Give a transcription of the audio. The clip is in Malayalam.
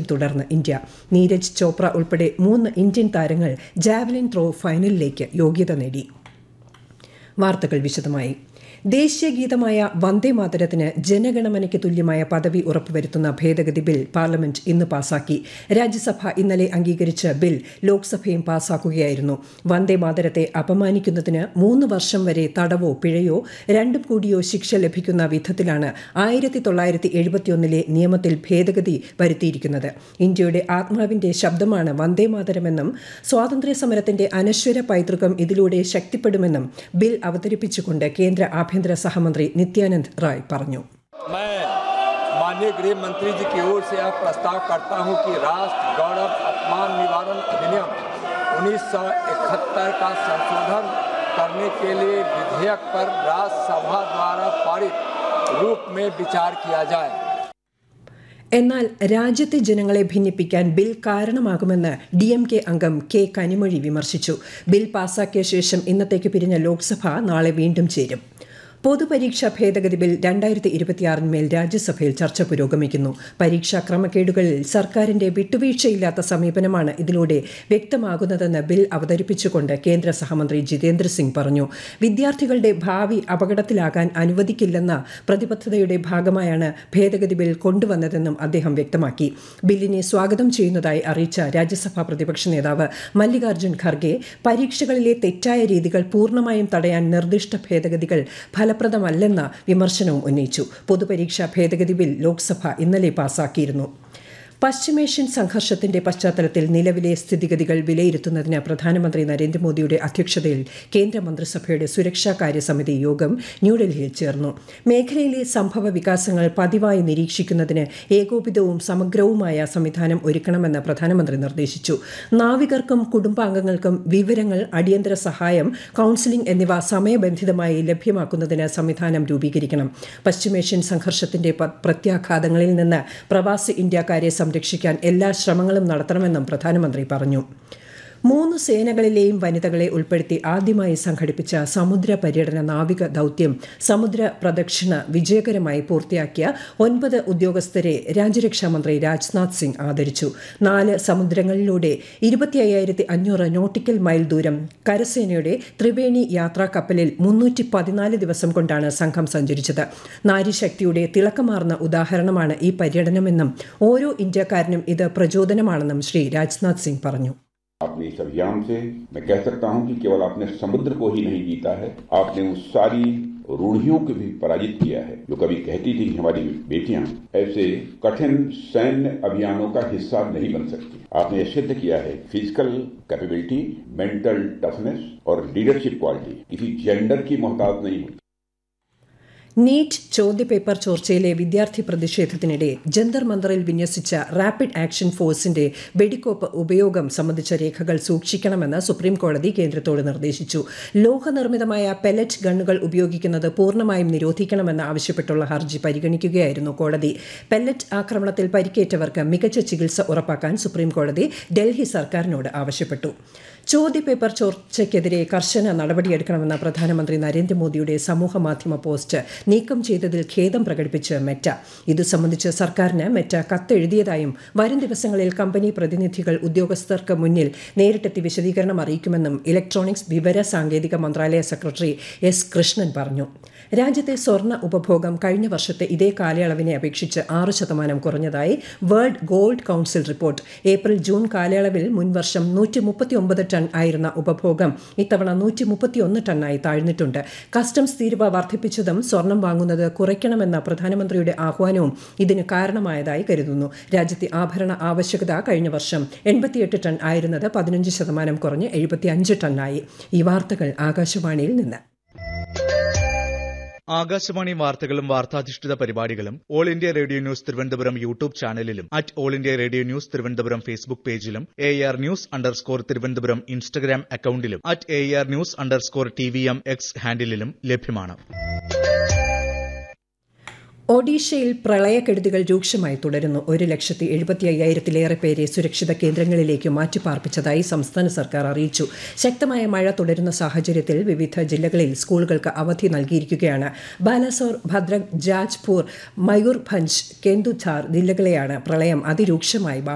തുടർന്ന് ഇന്ത്യ നീരജ് ചോപ്ര ഉൾപ്പെടെ മൂന്ന് ഇന്ത്യൻ താരങ്ങൾ ജാവലിൻ ത്രോ ഫൈനലിലേക്ക് യോഗ്യത നേടി വാർത്തകൾ വിശദമായി ദേശീയ ഗീതമായ വന്ദേ മാതരത്തിന് ജനഗണമനയ്ക്ക് തുല്യമായ പദവി ഉറപ്പുവരുത്തുന്ന ഭേദഗതി ബിൽ പാർലമെന്റ് ഇന്ന് പാസാക്കി രാജ്യസഭ ഇന്നലെ അംഗീകരിച്ച ബിൽ ലോക്സഭയും പാസാക്കുകയായിരുന്നു വന്ദേ മാതരത്തെ അപമാനിക്കുന്നതിന് മൂന്ന് വർഷം വരെ തടവോ പിഴയോ രണ്ടും കൂടിയോ ശിക്ഷ ലഭിക്കുന്ന വിധത്തിലാണ് ആയിരത്തി തൊള്ളായിരത്തി എഴുപത്തിയൊന്നിലെ നിയമത്തിൽ ഭേദഗതി വരുത്തിയിരിക്കുന്നത് ഇന്ത്യയുടെ ആത്മാവിന്റെ ശബ്ദമാണ് വന്ദേ മാതരമെന്നും സ്വാതന്ത്ര്യ സമരത്തിന്റെ അനശ്വര പൈതൃകം ഇതിലൂടെ ശക്തിപ്പെടുമെന്നും ബിൽ അവതരിപ്പിച്ചുകൊണ്ട് കേന്ദ്ര ആഭ്യന്തര സഹമന്ത്രി നിത്യാനന്ദ് റായ് പറഞ്ഞു मैं माननीय गृह मंत्री जी की ओर से यह प्रस्ताव करता हूं कि राष्ट्र गौरव अपमान निवारण अधिनियम 1971 का संशोधन करने के लिए विधेयक पर राज्यसभा द्वारा पारित रूप में विचार किया जाए എന്നാൽ രാജ്യത്തെ ജനങ്ങളെ ഭിന്നിപ്പിക്കാൻ ബിൽ കാരണമാകുമെന്ന് ഡി എം കെ അംഗം കെ കനിമൊഴി വിമർശിച്ചു ബിൽ പാസാക്കിയ ശേഷം ഇന്നത്തേക്ക് പിരിഞ്ഞ ലോക്സഭ നാളെ വീണ്ടും ചേരും പൊതുപരീക്ഷാ ഭേദഗതി ബിൽ രണ്ടായിരത്തി ഇരുപത്തിയാറിന്മേൽ രാജ്യസഭയിൽ ചർച്ച പുരോഗമിക്കുന്നു പരീക്ഷാ ക്രമക്കേടുകളിൽ സർക്കാരിന്റെ വിട്ടുവീഴ്ചയില്ലാത്ത സമീപനമാണ് ഇതിലൂടെ വ്യക്തമാകുന്നതെന്ന് ബിൽ അവതരിപ്പിച്ചുകൊണ്ട് കേന്ദ്ര സഹമന്ത്രി ജിതേന്ദ്ര സിംഗ് പറഞ്ഞു വിദ്യാർത്ഥികളുടെ ഭാവി അപകടത്തിലാകാൻ അനുവദിക്കില്ലെന്ന പ്രതിബദ്ധതയുടെ ഭാഗമായാണ് ഭേദഗതി ബിൽ കൊണ്ടുവന്നതെന്നും അദ്ദേഹം വ്യക്തമാക്കി ബില്ലിനെ സ്വാഗതം ചെയ്യുന്നതായി അറിയിച്ച രാജ്യസഭാ പ്രതിപക്ഷ നേതാവ് മല്ലികാർജ്ജുൻ ഖർഗെ പരീക്ഷകളിലെ തെറ്റായ രീതികൾ പൂർണ്ണമായും തടയാൻ നിർദ്ദിഷ്ട ഭേദഗതികൾ ഫലപ്രദമല്ലെന്ന വിമർശനവും ഉന്നയിച്ചു പൊതുപരീക്ഷാ ഭേദഗതി ബിൽ ലോക്സഭ ഇന്നലെ പാസാക്കിയിരുന്നു പശ്ചിമേഷ്യൻ സംഘർഷത്തിന്റെ പശ്ചാത്തലത്തിൽ നിലവിലെ സ്ഥിതിഗതികൾ വിലയിരുത്തുന്നതിന് പ്രധാനമന്ത്രി നരേന്ദ്രമോദിയുടെ അധ്യക്ഷതയിൽ കേന്ദ്രമന്ത്രിസഭയുടെ സുരക്ഷാകാര്യ സമിതി യോഗം ന്യൂഡൽഹിയിൽ ചേർന്നു മേഖലയിലെ സംഭവ വികാസങ്ങൾ പതിവായി നിരീക്ഷിക്കുന്നതിന് ഏകോപിതവും സമഗ്രവുമായ സംവിധാനം ഒരുക്കണമെന്ന് പ്രധാനമന്ത്രി നിർദ്ദേശിച്ചു നാവികർക്കും കുടുംബാംഗങ്ങൾക്കും വിവരങ്ങൾ അടിയന്തര സഹായം കൌൺസിലിംഗ് എന്നിവ സമയബന്ധിതമായി ലഭ്യമാക്കുന്നതിന് സംവിധാനം രൂപീകരിക്കണം പശ്ചിമേഷ്യൻ സംഘർഷത്തിന്റെ പ്രത്യാഘാതങ്ങളിൽ നിന്ന് പ്രവാസി ഇന്ത്യക്കാരെ സംരക്ഷിക്കാൻ എല്ലാ ശ്രമങ്ങളും നടത്തണമെന്നും പ്രധാനമന്ത്രി പറഞ്ഞു മൂന്ന് സേനകളിലെയും വനിതകളെ ഉൾപ്പെടുത്തി ആദ്യമായി സംഘടിപ്പിച്ച സമുദ്ര പര്യടന നാവിക ദൌത്യം സമുദ്ര പ്രദക്ഷിണ വിജയകരമായി പൂർത്തിയാക്കിയ ഒൻപത് ഉദ്യോഗസ്ഥരെ രാജ്യരക്ഷാമന്ത്രി രാജ്നാഥ് സിംഗ് ആദരിച്ചു നാല് സമുദ്രങ്ങളിലൂടെ ഇരുപത്തി അയ്യായിരത്തി അഞ്ഞൂറ് നോട്ടിക്കൽ മൈൽ ദൂരം കരസേനയുടെ ത്രിവേണി യാത്രാ കപ്പലിൽ മുന്നൂറ്റി പതിനാല് ദിവസം കൊണ്ടാണ് സംഘം സഞ്ചരിച്ചത് നാരിശക്തിയുടെ തിളക്കമാർന്ന ഉദാഹരണമാണ് ഈ പര്യടനമെന്നും ഓരോ ഇന്ത്യക്കാരനും ഇത് പ്രചോദനമാണെന്നും ശ്രീ രാജ്നാഥ് സിംഗ് പറഞ്ഞു आपने इस अभियान से मैं कह सकता हूं कि केवल आपने समुद्र को ही नहीं जीता है आपने उस सारी रूढ़ियों को भी पराजित किया है जो कभी कहती थी कि हमारी बेटियां ऐसे कठिन सैन्य अभियानों का हिस्सा नहीं बन सकती आपने यह सिद्ध किया है फिजिकल कैपेबिलिटी मेंटल टफनेस और लीडरशिप क्वालिटी किसी जेंडर की मोहताज नहीं होती നീറ്റ് ചോദ്യപേപ്പർ ചോർച്ചയിലെ വിദ്യാർത്ഥി പ്രതിഷേധത്തിനിടെ ജന്തർ മന്ദറിൽ വിന്യസിച്ച റാപ്പിഡ് ആക്ഷൻ ഫോഴ്സിന്റെ വെടിക്കോപ്പ് ഉപയോഗം സംബന്ധിച്ച രേഖകൾ സൂക്ഷിക്കണമെന്ന് സുപ്രീം കോടതി കേന്ദ്രത്തോട് നിർദ്ദേശിച്ചു ലോഹനിർമ്മിതമായ പെലറ്റ് ഗണ്ണുകൾ ഉപയോഗിക്കുന്നത് പൂർണ്ണമായും നിരോധിക്കണമെന്ന് ആവശ്യപ്പെട്ടുള്ള ഹർജി പരിഗണിക്കുകയായിരുന്നു കോടതി പെല്ലറ്റ് ആക്രമണത്തിൽ പരിക്കേറ്റവർക്ക് മികച്ച ചികിത്സ ഉറപ്പാക്കാൻ സുപ്രീം കോടതി ഡൽഹി സർക്കാരിനോട് ആവശ്യപ്പെട്ടു ചോദ്യപേപ്പർ ചോർച്ചയ്ക്കെതിരെ കർശന നടപടിയെടുക്കണമെന്ന പ്രധാനമന്ത്രി നരേന്ദ്രമോദിയുടെ സമൂഹ മാധ്യമ പോസ്റ്റ് നീക്കം ചെയ്തതിൽ ഖേദം പ്രകടിപ്പിച്ച് മെറ്റ ഇതു സംബന്ധിച്ച് സർക്കാരിന് മെറ്റ കത്തെഴുതിയതായും വരും ദിവസങ്ങളിൽ കമ്പനി പ്രതിനിധികൾ ഉദ്യോഗസ്ഥർക്ക് മുന്നിൽ നേരിട്ടെത്തി വിശദീകരണം അറിയിക്കുമെന്നും ഇലക്ട്രോണിക്സ് വിവര സാങ്കേതിക മന്ത്രാലയ സെക്രട്ടറി എസ് കൃഷ്ണൻ പറഞ്ഞു രാജ്യത്തെ സ്വർണ്ണ ഉപഭോഗം കഴിഞ്ഞ വർഷത്തെ ഇതേ കാലയളവിനെ അപേക്ഷിച്ച് ആറ് ശതമാനം കുറഞ്ഞതായി world gold council report April June കാലയളവിൽ മുൻവർഷം നൂറ്റി മുപ്പത്തിയൊമ്പത് ടൺ ആയിരുന്ന ഉപഭോഗം ഇത്തവണ നൂറ്റി മുപ്പത്തിയൊന്ന് ടണ്ണായി താഴ്ന്നിട്ടുണ്ട് കസ്റ്റംസ് തീരുവ വർദ്ധിപ്പിച്ചതും സ്വർണം വാങ്ങുന്നത് കുറയ്ക്കണമെന്ന പ്രധാനമന്ത്രിയുടെ ആഹ്വാനവും ഇതിന് കാരണമായതായി കരുതുന്നു രാജ്യത്തെ ആഭരണ ആവശ്യകത കഴിഞ്ഞ വർഷം എൺപത്തിയെട്ട് ടൺ ആയിരുന്നത് പതിനഞ്ച് ശതമാനം കുറഞ്ഞ് എഴുപത്തിയഞ്ച് ടണ്ണായി ഈ വാർത്തകൾ ആകാശവാണിയിൽ നിന്ന് ആകാശവാണി വാർത്തകളും വാർത്താധിഷ്ഠിത പരിപാടികളും All India radio news Thiruvananthapuram YouTube ചാനലിലും at All India radio news Thiruvananthapuram Facebook പേജിലും A R news underscore Thiruvananthapuram Instagram അക്കൌണ്ടിലും at A R news underscore T V M X ഹാൻഡിലും ലഭ്യമാണ് ഒഡീഷയിൽ പ്രളയക്കെടുതികൾ രൂക്ഷമായി തുടരുന്നു ഒരു ലക്ഷത്തി എഴുപത്തി അയ്യായിരത്തിലേറെ പേരെ സുരക്ഷിത കേന്ദ്രങ്ങളിലേക്ക് മാറ്റിപ്പാർപ്പിച്ചതായി സംസ്ഥാന സർക്കാർ അറിയിച്ചു ശക്തമായ മഴ തുടരുന്ന സാഹചര്യത്തിൽ വിവിധ ജില്ലകളിൽ സ്കൂളുകൾക്ക് അവധി നൽകിയിരിക്കുകയാണ് ബാലാസോർ ഭദ്രക് ജാജ്പൂർ മയൂർഭഞ്ച് കെന്ദുധാർ ജില്ലകളെയാണ് പ്രളയം അതിരൂക്ഷമായി